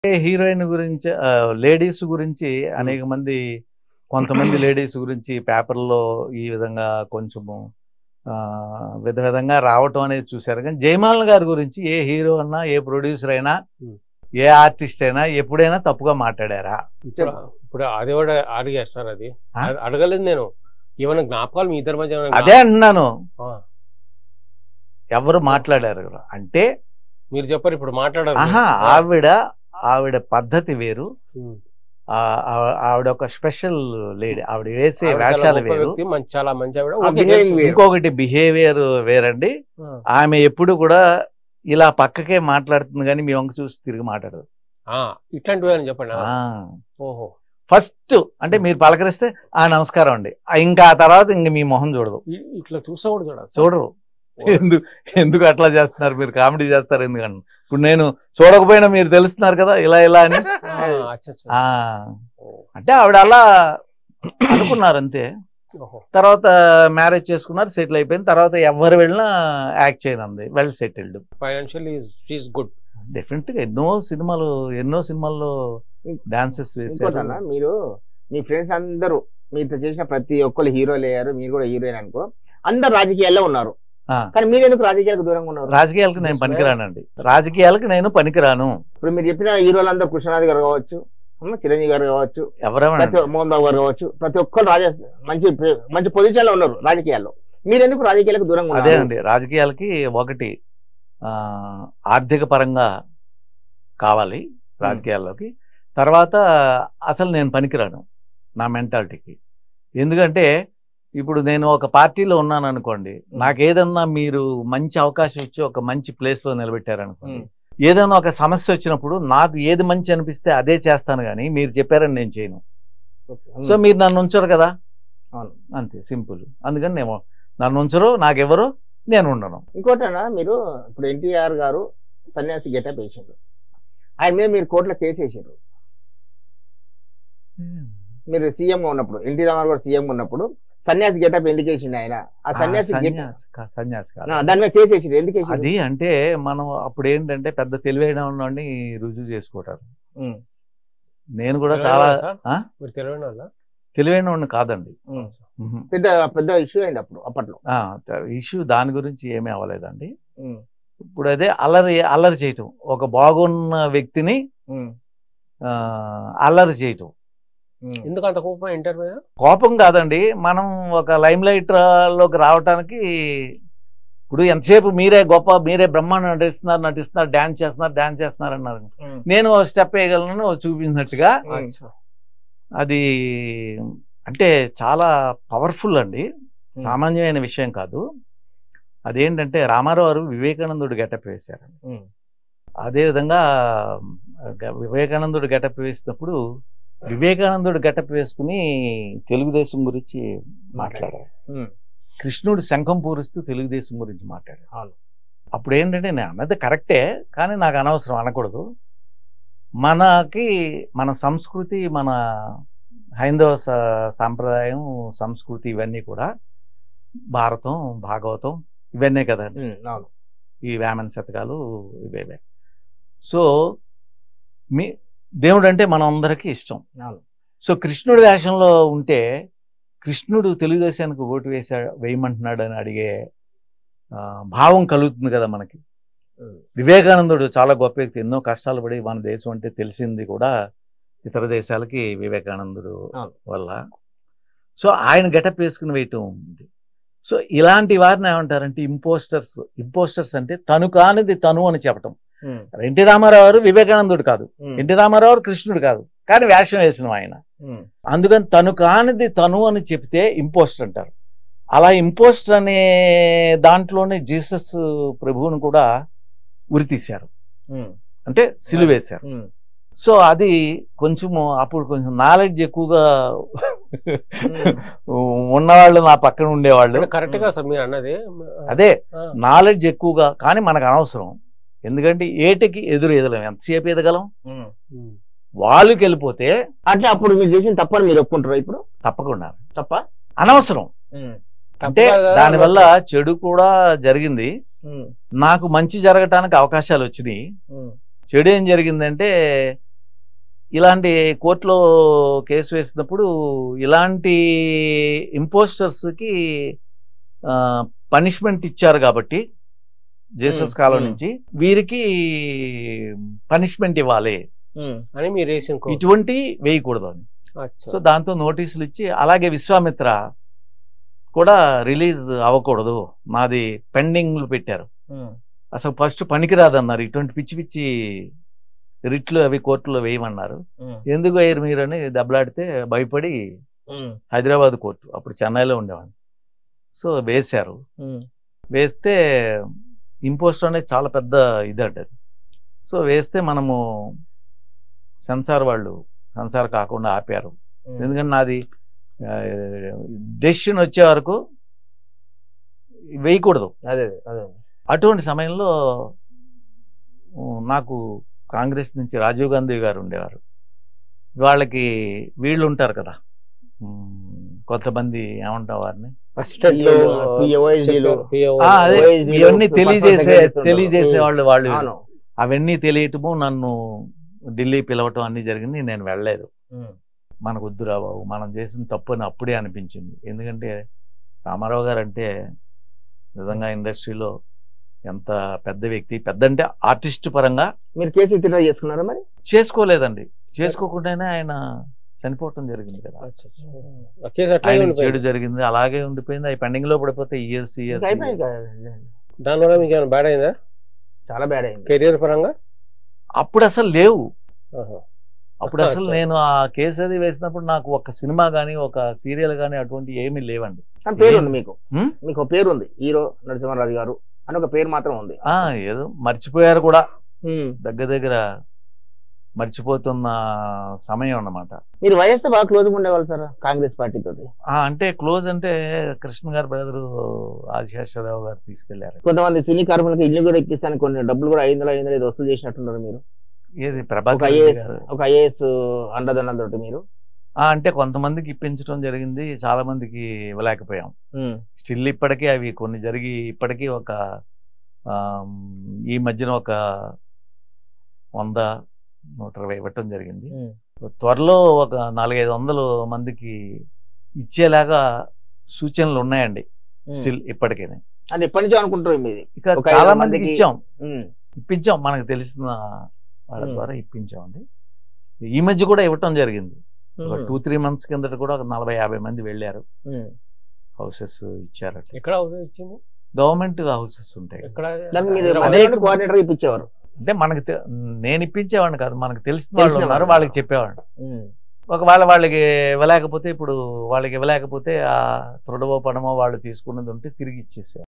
Heroine గురించి ladies గురించి అనేక మంది కొంతమంది లేడీస్ గురించి పేపర్లో ఈ విధంగా కొంచెము ఆ, విధ విధంగా రావటం అనేది చూశారు కానీ జయమాలన్ గారి గురించి ఏ హీరో అన్నా ఏ ప్రొడ్యూసర్ అయినా Hmm. ఏ ఆర్టిస్ట్ అయినా ఎప్పుడైనా తప్పుగా మాట్లాడారా ఇప్పుడు ఇప్పుడు అది కూడా అడిగారు సార్ అది ఆ? అది అడగలేదు నేను ఏమైనా జ్ఞాపకాలు మీ ఇద్దరి మధ్య ఏమైనా అదే అంటున్నాను ఆ, ఎవరు మాట్లాడారు అంటే మీరు చెప్పారు ఇప్పుడు మాట్లాడారు ఆహా ఆవిడ ఆవిడ పద్ధతి వేరు ఉమ్. ఆ- ఆ- ఆవిడ ఒక స్పెషల్ లేడీ ఆవిడ వేసే ఆవిడ చాలా వేషాలు గొప్ప వేరు వ్యక్తి, మంచి చాలా మంచి ఆవిడ ఆ ఓకే, behaving తెలుసు. వేరు. ఇంకొకటి బిహేవియర్ వేరండి ఆ, ఆమె ఎప్పుడు కూడా ఇలా పక్కకే మాట్లాడుతుంది కానీ మీ వంక చూసి తిరిగి మాట్లాడదు ఆ, ఇట్లాంటివి అని చెప్పండి ఆ, ఆ. ఓహో ఫస్ట్ అంటే మీరు పలకరిస్తే ఆ నమస్కారం అండి ఆ, ఇంకా ఆ తర్వాత ఇంక మీ మొహం చూడదు ఇ- ఇట్లా చూసా కూడా చూడాలి చూడరు ఎందుకు ఎందుకు అట్లా చేస్తున్నారు మీరు కామెడీ చేస్తారు ఎందుకని ఇప్పుడు నేను చూడకపోయినా మీరు తెలుస్తున్నారు కదా ఇలా ఇలా అని ఆ, అచ్చా, అచ్చా. ఆ ఓ, అంటే ఆవిడ అలా అనుకున్నారు అంతే ఓహో. తర్వాత మ్యారేజ్ చేసుకున్నారు సెటిల్ అయిపోయిన తర్వాత ఎవరు వెళ్ళినా యాక్ట్ చేయనుంది well settled financially she is good definite గా ఎన్నో సినిమాలు ఎన్నో సినిమాల్లో డాన్సెస్ వేసారు ఇంకోటన్నా మీరు మీ ఫ్రెండ్స్ అందరూ మీతో చేసిన ప్రతి ఒక్కరు హీరోలు అయ్యారు మీరు కూడా హీరోయిన్ అనుకో అందరు రాజకీయాల్లో ఉన్నారు ఆ. కానీ మీరు ఎందుకు రాజకీయాలకు దూరంగా ఉన్నారు రాజకీయాలకు నేను Yes, పనికిరానండి రాజకీయాలకు నేను పనికిరాను ఇప్పుడు మీరు చెప్పిన హీరోలందరూ కృష్ణనాథ్ గారు కావచ్చు ఉమ్, చిరంజీవి గారు కావచ్చు ప్రతి ఎవరేమన్నా మోహన్ బాబు గారు కావచ్చు ప్రతి ఒక్కరు రాజ మంచి మంచి పొజిషన్ లో ఉన్నారు రాజకీయాల్లో మీరు ఎందుకు రాజకీయాలకు దూరంగా అదే ఉన్నారు అండి రాజకీయాలకి ఒకటి ఆ, ఆర్థిక పరంగా కావాలి రాజకీయాల్లోకి తర్వాత అసలు నేను పనికిరాను నా మెంటాలిటీకి ఎందుకంటే ఇప్పుడు నేను ఒక పార్టీలో ఉన్నాను అనుకోండి నాకు ఏదన్నా మీరు మంచి అవకాశం ఇచ్చి ఒక మంచి ప్లేస్ లో నిలబెట్టారనుకోండి ఉమ్. ఏదైనా ఒక సమస్య వచ్చినప్పుడు నాకు ఏది మంచి అనిపిస్తే అదే చేస్తాను కానీ మీరు చెప్పారని నేను చేయను సో మీరు నన్ను ఉంచరు కదా అవును. అంతే సింపుల్ అందుకని నేను నన్ను ఉంచరు నాకెవరు నేను ఉండను ఇంకోటన్నా మీరు ఇప్పుడు ఎన్టీఆర్ గారు సన్యాసి గెటప్ వేసిండ్రు ఆయన మీద మీరు కోర్టులో కేసు వేసిండ్రు మీరు సీఎం గా ఉన్నప్పుడు ఎన్టీ రామారావు గారు సీఎం ఉన్నప్పుడు సన్యాసి గెటప్ ఎందుకు వేసిండు ఆయన ఆ సన్యాసి get- సన్యాసి కా- సన్యాసి కాదు. ఆ, దాని మీద కేసు వేసిండ్రు ఎందుకు వేసిండ్రు అది అంటే మనం అప్పుడు ఏంటంటే పెద్ద తెలివైన వాడిని రుజువు చేసుకోవటారు ఉమ్, నేను కూడా తెలివైన చాలా వాళ్ళా సార్? ఆ? మీరు తెలియని వాళ్ళ తెలివైన వాడిని కాదండి ఉమ్. మ్మ్. పెద్ద పెద్ద ఇష్యూ అయింది అప్పుడు అప్పట్లో ఆ, ఇష్యూ దాని గురించి ఏమీ అవ్వలేదండి ఉమ్, ఇప్పుడు అదే అల్లరి అల్లరి చేయటం ఒక బాగున్న వ్యక్తిని ఉమ్, ఆ, అల్లరి చేయటం ఉమ్. ఎందుకు అంత కోపం ఇంటర్వ్యూ కోపం కాదండి మనం ఒక లైమ్ లైట్ లోకి రావటానికి ఇప్పుడు ఎంతసేపు మీరే గొప్ప మీరే బ్రహ్మాండం నటిస్తున్నారు నటిస్తున్నారు డాన్స్ చేస్తున్నారు డాన్స్ చేస్తున్నారు అన్నారు ఉమ్. నేను స్టెప్ వేయగలను చూపించినట్టుగా ఉమ్. అది అంటే చాలా పవర్ఫుల్ అండి ఉమ్. సామాన్యమైన విషయం కాదు అదేంటంటే రామారావు గారు వివేకానందుడు గెటప్ వేశారు ఉమ్. అదేవిధంగా గ- వివేకానందుడు గెటప్ వేసినప్పుడు వివేకానందుడు గెటప్ వేసుకుని తెలుగుదేశం గురించి మాట్లాడారు ఉమ్. కృష్ణుడు శంఖం పూరిస్తూ తెలుగుదేశం గురించి మాట్లాడారు అవును. అప్పుడు ఏంటంటే నేను అన్నది కరెక్టే కానీ నాకు అనవసరం అనకూడదు మనకి మన సంస్కృతి మన హైందవ స- సాంప్రదాయం సంస్కృతి ఇవన్నీ కూడా భారతం భాగవతం ఇవన్నీ కదండి ఉమ్, అవును ఈ వేమన శతకాలు ఇవేవే సో మీ దేవుడు అంటే మన అందరికీ ఇష్టం అవును. సో కృష్ణుడి వేషంలో ఉంటే కృష్ణుడు తెలుగుదేశానికి ఓటు వేసా వేయమంటున్నాడు అని అడిగే ఆ, భావం కలుగుతుంది కదా మనకి ఉమ్. వివేకానందుడు చాలా గొప్ప వ్యక్తి ఎన్నో కష్టాలు పడి మన దేశం అంటే తెలిసింది కూడా ఇతర దేశాలకి వివేకానందుడు అవును. వల్ల సో ఆయన గెటప్ వేసుకుని వేయటం ఉంది సో ఇలాంటి వారిని ఏమంటారంటే ఇంపోస్టర్స్ ఇంపోస్టర్స్ అంటే తను కానిది తను అని చెప్పటం ఉమ్, ఎన్టీ రామారావు గారు వివేకానందుడు కాదు ఉమ్, ఎన్టీ రామారావు గారు కృష్ణుడు కాదు కానీ వేషం వేసిన ఆయన ఉమ్. అందుకని తను కానిది తను అని చెప్తే ఇంపోస్టర్ అంటారు అలా ఇంపోస్టర్ అనే దాంట్లోనే జీసస్ ప్రభువును కూడా ఉరి తీశారు ఉమ్, అంటే సిలువేశారు ఉమ్. సో అది కొంచెము అప్పుడు కొంచెం నాలెడ్జ్ ఎక్కువగా ఉన్నవాళ్ళు నా పక్కన ఉండేవాళ్ళు కరెక్ట్ గా సార్ మీరు అన్నది అదే ఆ, నాలెడ్జ్ ఎక్కువగా కానీ మనకు అనవసరం ఎందుకంటే ఏటికి ఎదురు ఎదలం ఎంతసేపు ఎదగలం ఉమ్. ఉమ్. వాళ్ళకి వెళ్ళిపోతే అంటే అప్పుడు మీరు చేసిన తప్పని మీరు ఒప్పుకుంటారా ఇప్పుడు తప్పకుండా తప్ప అనవసరం ఉమ్, అంటే తప్పు కాదు, దానివల్ల చెడు కూడా జరిగింది ఉమ్, నాకు మంచి జరగటానికి అవకాశాలు వచ్చినాయి ఉమ్, చెడు ఏం జరిగిందంటే ఇలాంటి కోర్టులో కేసు వేసినప్పుడు ఇలాంటి ఇంపోస్టర్స్కి పనిష్మెంట్ ఇచ్చారు కాబట్టి జేసస్ Hmm, కాలం hmm. నుంచి వీరికి పనిష్మెంట్ ఇవ్వాలి ఉమ్, అని మీరు వేసిన కోర్టు. ఇటువంటి వేయకూడదు అని అచ్చా. సో దాంతో నోటీసులు ఇచ్చి అలాగే విశ్వామిత్ర కూడా రిలీజ్ అవ్వకూడదు మాది పెండింగ్లు పెట్టారు ఉమ్, అసలు ఫస్ట్ పనికిరాదన్నారు ఇటువంటి పిచ్చి పిచ్చి రిట్లు అవి కోర్టులో వేయమన్నారు ఉమ్, ఎందుకు వేయరు మీరు అని దెబ్బలాడితే భయపడి ఉమ్, హైదరాబాద్ కోర్టు అప్పుడు చెన్నైలో ఉండేవాడిని సో వేశారు ఉమ్, వేస్తే ఇంపోస్ట్ అనేది చాలా పెద్ద ఇదండి అది సో వేస్తే మనము సెన్సార్ వాళ్ళు సెన్సార్ కాకుండా ఆపారు ఉమ్. ఎందుకంటే నాది డెసిషన్ వచ్చే వరకు వేయకూడదు అదే అదే, అదే అటువంటి సమయంలో ఉ, నాకు కాంగ్రెస్ నుంచి రాజీవ్ గాంధీ గారు ఉండేవారు వాళ్ళకి వీళ్ళు ఉంటారు కదా ఉమ్, కొంతమంది ఏమంటారు వారిని ఫస్ట్ అట్లో POSD లో, చెప్పారు, PO. ఆ, అదే OSD లో ఇవన్నీ super తెలియజేసే secretaries ఉంటారు. తెలియజేసే వాళ్ళు వాళ్ళు అవును అవన్నీ తెలియటము నన్ను ఢిల్లీ పిలవటం అన్ని జరిగింది నేను వెళ్ళలేదు ఉమ్, మనకు వద్దురా బాబు మనం చేసిన తప్పు అని అప్పుడే అనిపించింది ఎందుకంటే రామారావు గారు అంటే నిజంగా ఇండస్ట్రీలో ఎంత పెద్ద వ్యక్తి పెద్ద అంటే ఆర్టిస్ట్ పరంగా మీరు కేసు విత్డ్రా చేసుకున్నారా మరి చేసుకోలేదండి చేసుకోకుండానే ఆయన చనిపోవటం జరిగింది కదా అచ్చా, అచ్చా. ఆ కేసు అట్లే ఆయన ఉండిపోయింది. చెడు జరిగింది అలాగే ఉండిపోయింది అవి పెండింగ్ లో పడిపోతే ఇయర్స్ ఇంకా ఇయర్స్ అయిపోయింది కదా. దానివల్ల మీకు ఏమైనా బ్యాడ్ అయిందా చాలా బ్యాడ్ అయింది కెరియర్ పరంగా అప్పుడు అసలు లేవు ఆహా. అప్పుడు అసలు అచ్చా. నేను ఆ కేసు అది వేసినప్పుడు నాకు ఒక సినిమా గానీ ఒక సీరియల్ గానీ అటువంటి ఏమీ లేవండి కానీ పేరు ఉంది మీకు హ్మ్? మీకు ఒక పేరు ఉంది హీరో నరసింహారాజు గారు అని ఒక పేరు మాత్రం ఉంది ఆ ఏదో మర్చిపోయారు కూడా ఉమ్. దగ్గర దగ్గర మర్చిపోతున్న సమయం అన్నమాట మీరు వయస్సు బాగా క్లోజ్ ఉండేవాళ్ళు సార్ కాంగ్రెస్ పార్టీ తోటి ఆ, అంటే క్లోజ్ అంటే కృష్ణ గారి బ్రదరు ఆదిశేషరావు గారు తీసుకెళ్లారు కొంతమంది సినీ కార్మికులకు ఇల్లు కూడా ఇప్పిస్తాను కొన్ని డబ్బులు కూడా ఐదు వందలు ఐదు వందలు ఐదు వసూలు చేసినట్టున్నారు మీరు ఏది ఒక ప్రభాకర్ రెడ్డి ఐఏఎస్ గారు ఒక ఐఏఎస్ అండదండలతోటి మీరు ఆ, అంటే కొంతమందికి ఇప్పించడం జరిగింది చాలా మందికి ఇవ్వలేకపోయాం ఉమ్. స్టిల్ ఇప్పటికీ అవి కొన్ని జరిగి ఇప్పటికీ ఒక ఆమ్, ఈ మధ్యన ఒక వంద నూట ఇరవై ఇవ్వటం జరిగింది ఉమ్. త్వరలో ఒక నాలుగైదు వందలు మందికి ఇచ్చేలాగా సూచనలు ఉన్నాయండి స్టిల్ ఇప్పటికే అని ఎప్పటి నుంచో అనుకుంటారు మీది ఇక ఒక ఐదు చాలా వందల మందికి మందికి- ఇచ్చాం ఉమ్. ఇప్పించాం మనకు తెలిసిన వాళ్ళ Hmm. ద్వారా ఇప్పించామండి ఈ మధ్య కూడా ఇవ్వటం జరిగింది ఒక ఉమ్. టూ త్రీ మంత్స్ కిందట కూడా ఒక నలభై యాభై మంది వెళ్ళారు ఉమ్. హౌసెస్ ఇచ్చారట ఎక్కడ అవసరం ఇచ్చింది గవర్నమెంట్ హౌసెస్ ఉంటాయి ఎక్కడ దానికి మీరు హైదరాబాద్? అనేక- కోఆర్డినేటర్ ఇప్పించేవారు అంటే మనకి తె- నేను ఇప్పించేవాడిని కాదు మనకు తెలిసిన వాళ్ళు తెలిసిన ఉన్నారు వాళ్ళు. వాళ్ళకి చెప్పేవాడిని ఉమ్. ఒకవేళ వాళ్ళకి ఇవ్వలేకపోతే ఇప్పుడు వాళ్ళకి ఇవ్వలేకపోతే ఆ తృడవో పడమో వాళ్ళు తీసుకున్నది ఉంటే తిరిగి ఇచ్చేసారు